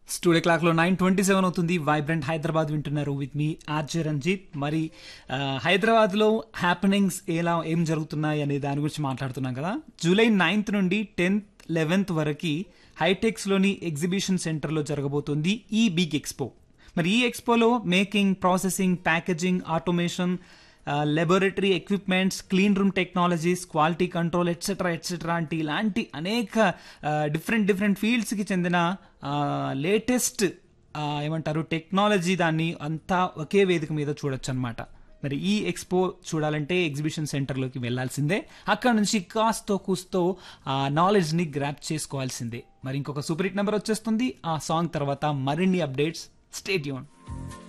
studio clock లో nine twenty seven అవుతుంది vibrant Hyderabad వింటున్నారు విత్ మీ ఆర్జే రంజిత్ మరి హైదరాబాద్ లో హ్యాపెనింగ్స్ ఎలా ఏం జరుగుతున్నాయి అనే దాని గురించి మాట్లాడుతున్నాం కదా జూలై నైన్త్ నుండి టెన్త్ లెవెన్త్ వరకు హైటెక్స్ లోని ఎగ్జిబిషన్ సెంటర్ లో జరగబోతుంది ఈ బిగ్ ఎక్స్పో మరి ఈ ఎక్స్పోలో making processing packaging automation laboratory equipments clean room technologies quality control etcetera etcetera అంటే ఇలాంటి అనేక డిఫరెంట్ డిఫరెంట్ ఫీల్డ్స్కి చెందిన లేటెస్ట్ ఏమంటారు టెక్నాలజీ దాన్ని అంతా ఒకే వేదిక మీద చూడొచ్చు అనమాట మరి ఈ ఎక్స్పో చూడాలంటే ఎగ్జిబిషన్ సెంటర్లోకి వెళ్లాల్సిందే అక్కడ నుంచి కాస్తో కూస్తో ఆ నాలెడ్జ్ని గ్రాప్ చేసుకోవాల్సిందే మరి ఇంకొక సూపర్ హిట్ నెంబర్ వచ్చేస్తుంది ఆ సాంగ్ తర్వాత మరిన్ని అప్డేట్స్ స్టేట్ యూన్